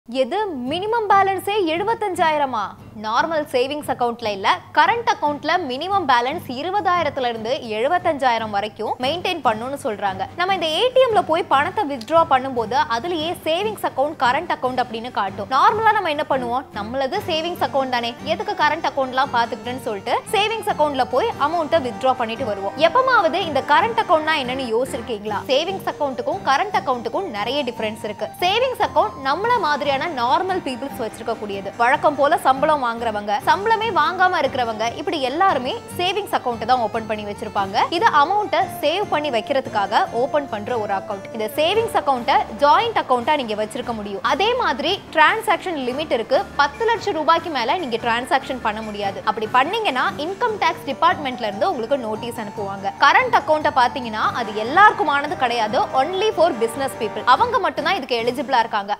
எது மினிமம் பேலன்ஸே எழுபத்தஞ்சாயிரமா நார்மல் சேவிங்ஸ் அக்கவுண்ட்ல இல்ல கரண்ட் அக்கவுண்ட்ல மினிமம் பேலன்ஸ் இருபதாயிரத்துல இருந்து எழுபத்தஞ்சாயிரம் வரைக்கும் மெயின்டைன் பண்ணணும்னு சொல்றாங்க நம்ம இந்த ஏடிஎம்ல போய் பணத்தை வித்ட்ரா பண்ணும்போது அதுலயே சேவிங்ஸ் அக்கவுண்ட் கரண்ட் அக்கவுண்ட் அப்படின்னு காட்டும் நார்மலா நம்ம என்ன பண்ணுவோம் நம்மளது சேவிங்ஸ் அக்கவுண்ட் தானே எதுக்கு கரண்ட் அக்கவுண்ட்லாம் பாத்துக்கிட்டுன்னு சொல்லிட்டு சேவிங்ஸ் அக்கவுண்ட்ல போய் அமௌண்ட்டை வித்ட்ரா பண்ணிட்டு வருவோம் எப்பமாவது இந்த கரண்ட் அக்கவுண்ட்னா என்னன்னு யோசிச்சிருக்கீங்களா சேவிங்ஸ் அக்கவுண்ட்டுக்கும் கரண்ட் அக்கவுண்ட்டுக்கும் நிறைய டிஃபரன்ஸ் இருக்கு சேவிங்ஸ் அக்கவுண்ட் நம்மள மாதிரியான நார்மல் பீப்புள்ஸ் வச்சிருக்க கூடியது வழக்கம் போல சம்பளம் வாங்குறவங்க சம்பளமே வாங்காம இருக்கிறவங்க இப்படி எல்லாருமே சேவிங்ஸ் அக்கவுண்ட் தான் ஓபன் பண்ணி வச்சிருப்பாங்க இது அமௌண்ட்டை சேவ் பண்ணி வைக்கிறதுக்காக ஓபன் பண்ற ஒரு அக்கவுண்ட் இந்த சேவிங்ஸ் அக்கவுண்ட்டை ஜாயிண்ட் அக்கவுண்டா நீங்க வச்சிருக்க முடியும் அதே மாதிரி டிரான்சாக்ஷன் லிமிட் இருக்கு பத்து லட்சம் ரூபாய்க்கு மேல நீங்க டிரான்சாக்ஷன் பண்ண முடியாது அப்படி பண்ணீங்கன்னா இன்கம் டேக்ஸ் டிபார்ட்மெண்ட்ல இருந்து உங்களுக்கு நோட்டீஸ் அனுப்புவாங்க கரண்ட் அக்கவுண்ட்டை பாத்தீங்கன்னா அது எல்லாருக்குமானது கிடையாது ஒன்லி ஃபார் பிசினஸ் பீப்புள் அவங்க மட்டும் தான் இதுக்கு எலிஜிபிளா இருக்காங்க